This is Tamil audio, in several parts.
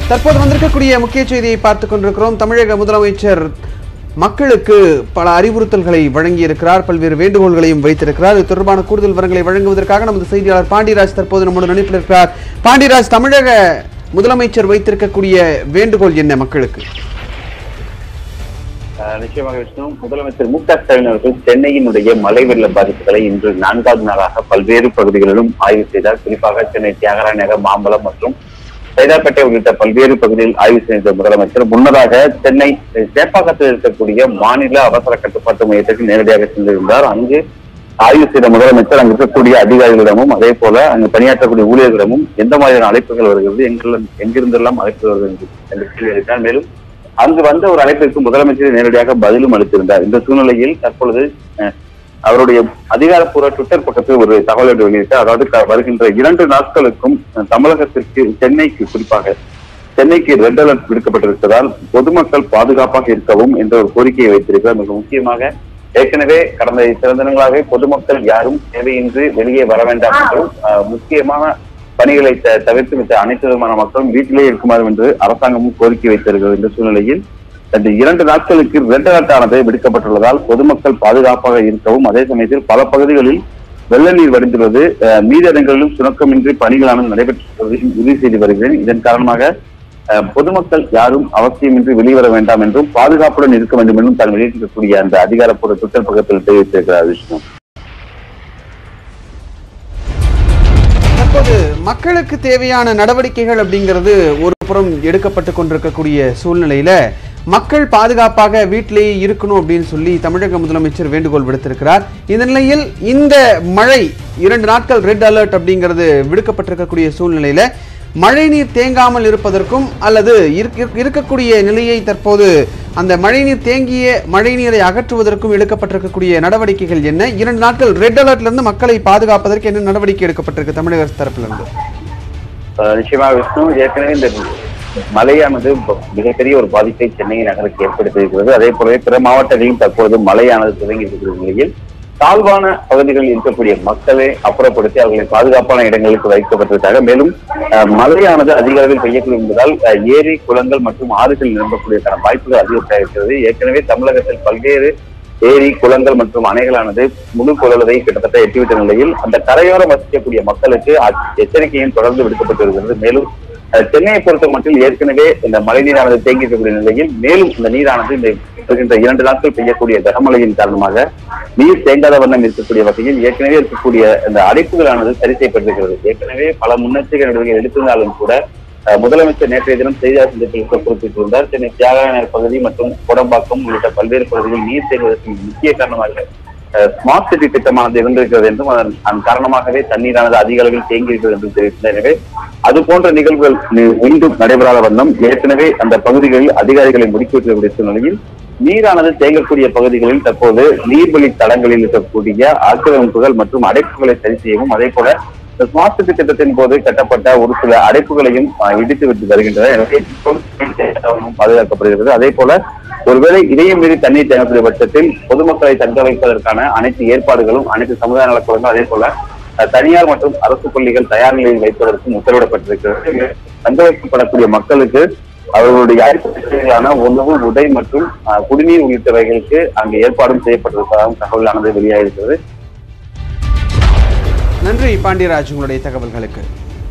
தற்போது வந்திருக்கக்கூடிய முக்கிய செய்தியை பார்த்துக் கொண்டிருக்கிறோம் தமிழக முதலமைச்சர் மக்களுக்கு பல அறிவுறுத்தல்களை வழங்கியிருக்கிறார் பல்வேறு வேண்டுகோள்களையும் வைத்திருக்கிறார் இது தொடர்பான கூடுதல் விவரங்களை வழங்குவதற்காக நமது செய்தியாளர் பாண்டியராஜ் தற்போது நம்முடன் இணைப்பில் இருக்கிறார் பாண்டியராஜ் தமிழக முதலமைச்சர் வைத்திருக்கக்கூடிய வேண்டுகோள் என்ன மக்களுக்கு ஆஹ் நிச்சயமாக விஷ்ணு முதலமைச்சர் மு க ஸ்டாலின் அவர்கள் சென்னையினுடைய மழை வெள்ள பாதிப்புகளை இன்று நான்காவது நாளாக பல்வேறு பகுதிகளிலும் ஆய்வு செய்தார் குறிப்பாக சென்னை தியாகராய நகர் மாம்பலம் மற்றும் சைதாப்பேட்டை உள்ளிட்ட பல்வேறு பகுதிகளில் ஆய்வு செய்த முதலமைச்சர் முன்னதாக சென்னை சேப்பாக்கத்தில் இருக்கக்கூடிய மாநில அவசர கட்டுப்பாட்டு மையத்திற்கு நேரடியாக சென்றிருந்தார் அங்கு ஆய்வு செய்த முதலமைச்சர் அங்கு இருக்கக்கூடிய அதிகாரிகளிடமும் அதே போல அங்கு பணியாற்றக்கூடிய ஊழியர்களிடமும் எந்த மாதிரியான அழைப்புகள் வருகிறது எங்கெல்லாம் எங்கிருந்தெல்லாம் அழைப்புகள் வருகிறது என்று கேள்வி எழுப்பினார் மேலும் அங்கு வந்த ஒரு அழைப்பிற்கு முதலமைச்சர் நேரடியாக பதிலும் அளித்திருந்தார் இந்த சூழ்நிலையில் தற்பொழுது அஹ், அவருடைய அதிகாரப்பூர்வ ட்விட்டர் பக்கத்தில் ஒரு தகவல் ஒன்று வெளியிட்டார் அதாவது க- வருகின்ற இரண்டு நாட்களுக்கும் அஹ், தமிழகத்திற்கு சென்னைக்கு குறிப்பாக சென்னைக்கு ரெட் அலர்ட் விடுக்கப்பட்டிருப்பதால் பொதுமக்கள் பாதுகாப்பாக இருக்கவும் என்ற ஒரு கோரிக்கையை வைத்திருக்கிறார் மிக முக்கியமாக ஏற்கனவே கடந்த சில தினங்களாகவே பொதுமக்கள் யாரும் தேவையின்றி வெளியே வர வேண்டாம் என்றும் அஹ், முக்கியமான பணிகளை த- தவிர்த்து மற்ற அனைத்து விதமான மக்களும் வீட்டிலேயே இருக்குமாறு என்று அரசாங்கமும் கோரிக்கை வைத்திருக்கிறது இந்த சூழ்நிலையில் இந்த இரண்டு நாட்களுக்கு ரெட் அலர்ட் ஆனது விடுக்கப்பட்டுள்ளதால் பொதுமக்கள் பாதுகாப்பாக இருக்கவும் அதே சமயத்தில் பல பகுதிகளில் வெள்ள நீர் வடிந்துள்ளது அஹ், மீதி இடங்களிலும் சுணக்கமின்றி பணிகளானது நடைபெற்று வருவதையும் உறுதி செய்து வருகிறேன் இதன் காரணமாக அஹ், பொதுமக்கள் யாரும் அவசியமின்றி வெளிவர வேண்டாம் என்றும் பாதுகாப்புடன் இருக்க வேண்டும் என்றும் தான் வெளியிட்டிருக்கக்கூடிய அந்த அதிகாரப்பூர்வ ட்விட்டர் பக்கத்தில் தெரிவித்திருக்கிறார் விஷ்ணு தற்போது மக்களுக்கு தேவையான நடவடிக்கைகள் அப்படிங்கிறது ஒரு புறம் எடுக்கப்பட்டு கொண்டிருக்கக்கூடிய சூழ்நிலையில மக்கள் பாதுகாப்பாக வீட்டிலேயே இருக்கணும் அப்படின்னு சொல்லி தமிழக முதலமைச்சர் வேண்டுகோள் விடுத்திருக்கிறார் இந்த நிலையில் இந்த மழை இரண்டு நாட்கள் ரெட் அலர்ட் அப்படிங்கிறது விடுக்கப்பட்டிருக்கக்கூடிய சூழ்நிலையில மழைநீர் தேங்காமல் இருப்பதற்கும் அல்லது இருக்க- இருக்கக்கூடிய நிலையை தற்போது அந்த மழைநீர் தேங்கிய மழைநீரை அகற்றுவதற்கும் எடுக்கப்பட்டிருக்கக்கூடிய நடவடிக்கைகள் என்ன இரண்டு நாட்கள் ரெட் அலர்ட்ல இருந்து மக்களை பாதுகாப்பதற்கு என்ன நடவடிக்கை எடுக்கப்பட்டிருக்கு தமிழக அரசு தரப்புல இருந்து அஹ் நிச்சயமாக விஷ்ணு ஏற்கனவே இந்த மழையானது ப- மிகப்பெரிய ஒரு பாதிப்பை சென்னை நகருக்கு ஏற்படுத்தியிருக்கிறது அதே போலவே பிற மாவட்டங்களிலும் தற்பொழுது மழையானது துவங்கி இருக்கிற நிலையில் தாழ்வான பகுதிகளில் இருக்கக்கூடிய மக்களை அப்புறப்படுத்தி அவர்களை பாதுகாப்பான இடங்களுக்கு வைக்கப்பட்டிருக்காங்க மேலும் அஹ், மழையானது அதிக அளவில் பெய்யக்கூடும் என்பதால் அஹ், ஏரி குளங்கள் மற்றும் ஆறுகள் நிரம்பக்கூடியதான வாய்ப்புகள் அதிகரித்தாக இருக்கிறது ஏற்கனவே தமிழகத்தில் பல்வேறு ஏரி குளங்கள் மற்றும் அணைகளானது முழு கொள்ளளவை கிட்டத்தட்ட எட்டிவிட்ட நிலையில் அந்த கரையோரம் வசிக்கக்கூடிய மக்களுக்கு அ- எச்சரிக்கையும் தொடர்ந்து விடுக்கப்பட்டு வருகிறது மேலும் அஹ், சென்னையை பொறுத்த மட்டும் ஏற்கனவே இந்த மழைநீரானது தேங்கி இருக்கக்கூடிய நிலையில் மேலும் இந்த நீரானது இந்த வருகின்ற இரண்டு நாட்கள் பெய்யக்கூடிய கனமழையின் காரணமாக நீர் தேங்காத வண்ணம் இருக்கக்கூடிய வகையில் ஏற்கனவே இருக்கக்கூடிய இந்த அடைப்புகளானது சரி செய்யப்பட்டிருக்கிறது ஏற்கனவே பல முன்னெச்சரிக்கை நடவடிக்கைகள் எடுத்திருந்தாலும் கூட அஹ், முதலமைச்சர் நேற்றைய தினம் செய்தியாளர் சந்திப்பில் குறிப்பிட்டிருந்தார் சென்னை தியாகராய நகர் பகுதி மற்றும் கோடம்பாக்கம் உள்ளிட்ட பல்வேறு பகுதிகளில் நீர் தேங்குவதற்கு முக்கிய காரணமாக ஸ்மார்ட் சிட்டி திட்டமானது இருந்திருக்கிறது என்றும் அதன் அதன் காரணமாகவே தண்ணீரானது அதிக அளவில் தேங்கி இருக்கிறது என்று தெரிவித்தார் எனவே அது போன்ற நிகழ்வுகள் மீ- மீண்டும் நடைபெறாத வண்ணம் ஏற்கனவே அந்த பகுதிகளில் அதிகாரிகளை முடுக்கிவிட்டிருக்கக்கூடிய சூழ்நிலையில் நீரானது தேங்கக்கூடிய பகுதிகளில் தற்போது நீர்வழி தடங்களில் இருக்கக்கூடிய ஆக்கிரமிப்புகள் மற்றும் அடைப்புகளை சரி செய்யவும் அதே போல இந்த ஸ்மார்ட் சிட்டி திட்டத்தின் போது கட்டப்பட்ட ஒரு சில அடைப்புகளையும் அஹ், இடித்து விட்டு வருகின்றன எனவே இப்போது பாதுகாக்கப்படுகிறது அதே போல ஒருவேளை இதையும் மீறி தண்ணீர் தேங்கக்கூடிய பட்சத்தில் பொதுமக்களை தங்க வைப்பதற்கான அனைத்து ஏற்பாடுகளும் அனைத்து சமுதாய நலக்குழுங்கள் அதே போல அஹ், தனியார் மற்றும் அரசு பள்ளிகள் தயார் நிலையில் வைப்பதற்கும் உத்தரவிடப்பட்டிருக்கிறது தங்க வைக்கப்படக்கூடிய மக்களுக்கு அவர்களுடைய அடிப்படையான உணவு உடை மற்றும் அஹ், குடிநீர் உள்ளிட்டவைகளுக்கு அங்கு ஏற்பாடும் செய்யப்பட்டிருப்பதாகவும் தகவலானது வெளியாகிருக்கிறது நன்றி பாண்டியராஜ் உங்களுடைய தகவல்களுக்கு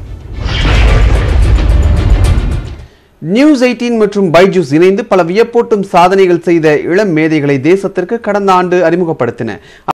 நியூஸ் 18 மற்றும் பைஜூஸ் இணைந்து பல வியப்பூட்டும் சாதனைகள் செய்த இளம் மேதைகளை தேசத்திற்கு கடந்த ஆண்டு அறிமுகப்படுத்தின